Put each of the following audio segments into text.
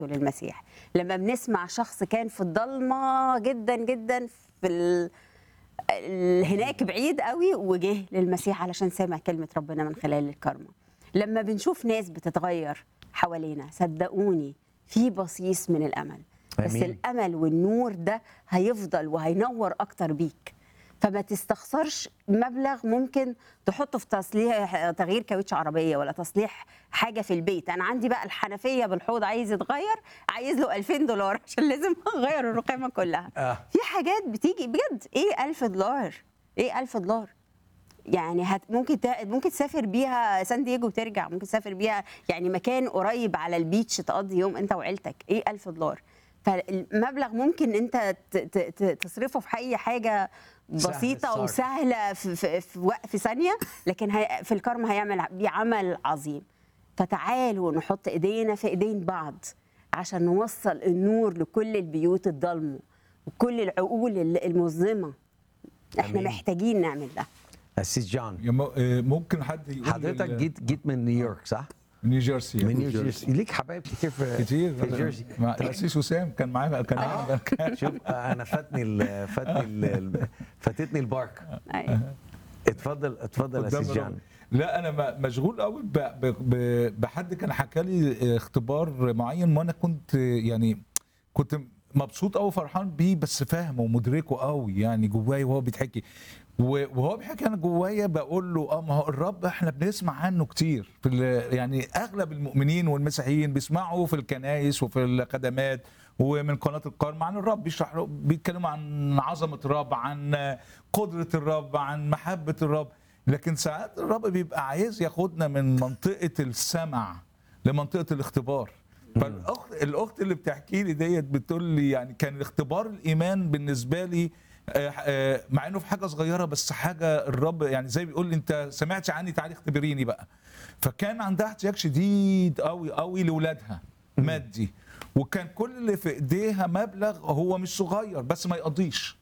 للمسيح لما بنسمع شخص كان في الضلمه جدا جدا في ال... ال- هناك بعيد قوي وجه للمسيح علشان سمع كلمه ربنا من خلال الكرمه لما بنشوف ناس بتتغير حوالينا صدقوني في بصيص من الامل بس آمين. الامل والنور ده هيفضل وهينور اكتر بيك فما تستخسرش مبلغ ممكن تحطه في تصليح تغيير كاوتش عربيه ولا تصليح حاجه في البيت انا عندي بقى الحنفيه بالحوض عايز يتغير عايز له 2000 دولار عشان لازم اغير الرخامه كلها آه. في حاجات بتيجي بجد ايه 1000 دولار ايه 1000 دولار يعني هت ممكن تا... ممكن تسافر بيها سان دييجو وترجع ممكن تسافر بيها يعني مكان قريب على البيتش تقضي يوم انت وعيلتك ايه 1000 دولار فالمبلغ ممكن انت ت... ت... ت- تصرفه في اي حاجه سهل بسيطه الصرف. وسهله في, في, في, وق- في ثانيه لكن هي... في الكرم هيعمل بيه عمل عظيم فتعالوا نحط ايدينا في ايدين بعض عشان نوصل النور لكل البيوت الضلمه وكل العقول المظلمه احنا أمين. محتاجين نعمل ده اسيس جون يا م- آه، ممكن حد يقول حضرتك ال- جيت جيت من نيويورك صح؟ نيوجيرسي من نيوجيرسي ليك حبايب كتير في كتير في جيرسي مع الاسيس وسام كان معايا كان معايا شوف آه، انا فاتني ال- فاتني ال- فاتتني البارك أيوة. اتفضل اتفضل قدام اسيس جون الرب. لا انا م- مشغول قوي ب- ب- ب- بحد كان حكى لي اختبار معين وانا كنت يعني كنت مبسوط قوي فرحان بيه بس فاهمه ومدركه قوي يعني جوايا وهو بيتحكي و- وهو بيحكي انا جوايا بقول له اه ما هو الرب احنا بنسمع عنه كتير في ال- يعني اغلب المؤمنين والمسيحيين بيسمعوا في الكنائس وفي الخدمات ومن قناه القرن عن الرب بيشرح بيتكلموا عن عظمه الرب عن قدره الرب عن محبه الرب لكن ساعات الرب بيبقى عايز ياخدنا من منطقه السمع لمنطقه الاختبار فالاخت الاخت اللي بتحكي لي ديت بتقول لي يعني كان اختبار الايمان بالنسبه لي آه، آه، مع انه في حاجه صغيره بس حاجه الرب يعني زي بيقول لي انت سمعتش عني تعالي اختبريني بقى فكان عندها احتياج شديد قوي قوي لاولادها مادي وكان كل اللي في ايديها مبلغ هو مش صغير بس ما يقضيش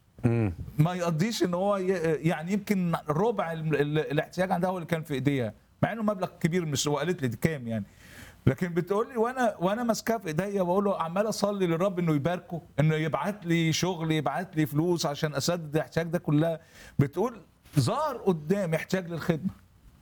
ما يقضيش ان هو ي- يعني يمكن ربع ال- ال- الاحتياج عندها هو اللي كان في ايديها مع انه مبلغ كبير مش وقالت لي دي كام يعني لكن بتقول لي وانا وانا ماسكاه في ايديا بقول له عمال اصلي للرب انه يباركه انه يبعت لي شغل يبعت لي فلوس عشان اسدد الاحتياج ده كلها بتقول ظهر قدامي احتياج للخدمه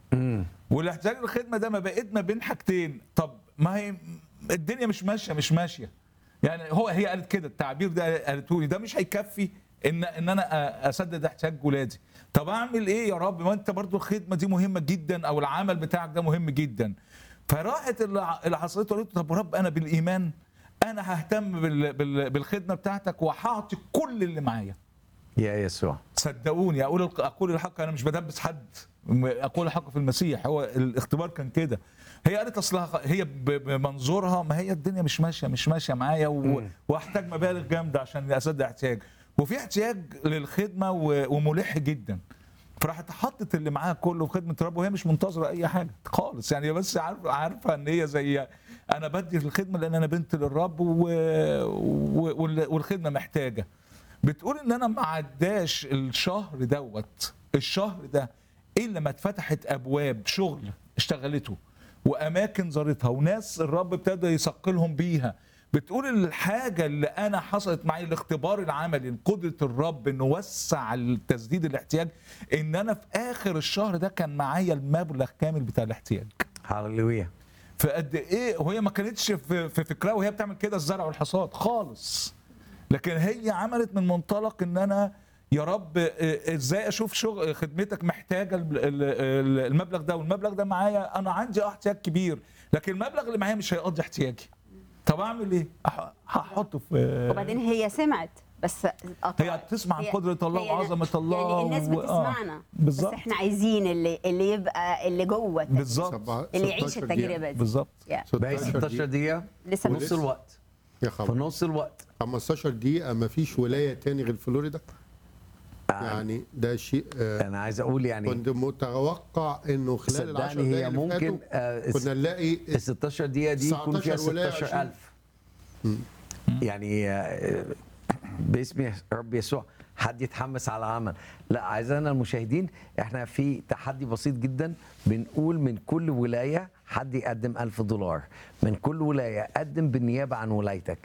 والاحتياج للخدمه ده ما بقيت ما بين حاجتين طب ما هي الدنيا مش ماشيه مش ماشيه يعني هو هي قالت كده التعبير ده قالته لي ده مش هيكفي ان ان انا أ- اسدد احتياج ولادي طب اعمل ايه يا رب ما انت برضو الخدمه دي مهمه جدا او العمل بتاعك ده مهم جدا فراحت اللي ع- اللي حصلت قالت له طب رب انا بالايمان انا ههتم بال- بال- بالخدمه بتاعتك وهعطي كل اللي معايا يا يسوع صدقوني اقول اقول الحق انا مش بدبس حد اقول الحق في المسيح هو الاختبار كان كده هي قالت اصلها هي ب- بمنظورها ما هي الدنيا مش ماشيه مش ماشيه معايا و- مم. واحتاج مبالغ جامده عشان اسدد احتياج وفي احتياج للخدمه و- وملح جدا فراحت حطت اللي معاها كله في خدمه الرب وهي مش منتظره اي حاجه خالص يعني هي بس عارفه عارفه ان هي زي انا بدي الخدمه لان انا بنت للرب و... و... وال- والخدمه محتاجه بتقول ان انا ما عداش الشهر دوت الشهر ده الا ما اتفتحت ابواب شغل اشتغلته واماكن زارتها وناس الرب ابتدى يثقلهم بيها بتقول الحاجه اللي انا حصلت معي الاختبار العملي قدره الرب انه وسع التسديد الاحتياج ان انا في اخر الشهر ده كان معايا المبلغ كامل بتاع الاحتياج هللويا فقد ايه وهي ما كانتش في في فكرها وهي بتعمل كده الزرع والحصاد خالص لكن هي عملت من منطلق ان انا يا رب إيه، ازاي اشوف شغل خدمتك محتاجه ال- ال- ال- المبلغ ده والمبلغ ده معايا انا عندي اه احتياج كبير لكن المبلغ اللي معايا مش هيقضي احتياجي طب اعمل ايه؟ أح- هحطه في وبعدين هي سمعت بس قطعت. هي بتسمع عن هي- قدرة الله هي- وعظمة الله يعني الناس و- آه، بتسمعنا بس بالظبط. احنا عايزين اللي اللي يبقى اللي جوه التجربة. بالظبط اللي يعيش 16 دقيقة. التجربه دي بالظبط Yeah. باقي 16 دقيقة لسه في نص ولسه. الوقت يا في خبر نص الوقت 15 دقيقة ما فيش ولاية تاني غير فلوريدا يعني ده شيء آه، انا عايز اقول يعني كنت متوقع انه خلال العشر صدقني دقايق هي اللي ممكن فاتوا آه، كنا نلاقي ال 16 دقيقة دي يكون فيها 19 ولاية 16000 يعني آه، باسم رب يسوع حد يتحمس على عمل لا اعزائنا المشاهدين احنا في تحدي بسيط جدا بنقول من كل ولايه حد يقدم ألف دولار من كل ولايه قدم بالنيابه عن ولايتك